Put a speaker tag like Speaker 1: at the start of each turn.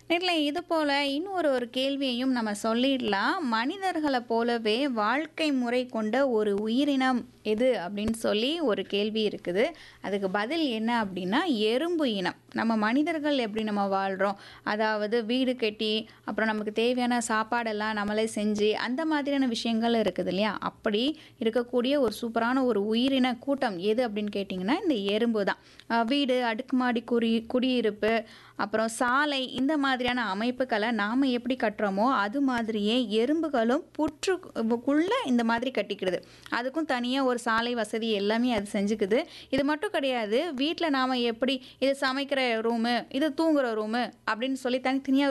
Speaker 1: நேர்ல இது போல இன்னொரு ஒரு கேள்வியையும் நம்ம சொல்லிடலாம் மனிதர்களை போலவே வாழ்க்கை முறை கொண்ட ஒரு உயிரினம் எது அப்படின்னு சொல்லி ஒரு கேள்வி இருக்குது அதுக்கு பதில் என்ன அப்படின்னா எறும்பு இனம் நம்ம மனிதர்கள் எப்படி நம்ம வாழ்கிறோம் அதாவது வீடு கட்டி அப்புறம் நமக்கு தேவையான சாப்பாடெல்லாம் நம்மளே செஞ்சு அந்த மாதிரியான விஷயங்கள் இருக்குது இல்லையா அப்படி இருக்கக்கூடிய ஒரு சூப்பரான ஒரு உயிரின கூட்டம் எது அப்படின்னு கேட்டிங்கன்னா இந்த எறும்பு தான் அஹ் வீடு அடுக்குமாடி குடி குடியிருப்பு அப்புறம் சாலை இந்த மாதிரியான அமைப்புகளை நாம் எப்படி கட்டுறோமோ அது மாதிரியே எறும்புகளும் புற்றுக்குள்ள இந்த மாதிரி கட்டிக்கிடுது அதுக்கும் தனியாக ஒரு சாலை வசதி எல்லாமே அது செஞ்சுக்குது இது மட்டும் கிடையாது வீட்டில் நாம் எப்படி இது சமைக்கிற ரூமு இது தூங்குற ரூமு அப்படின்னு சொல்லி தனித்தனியாக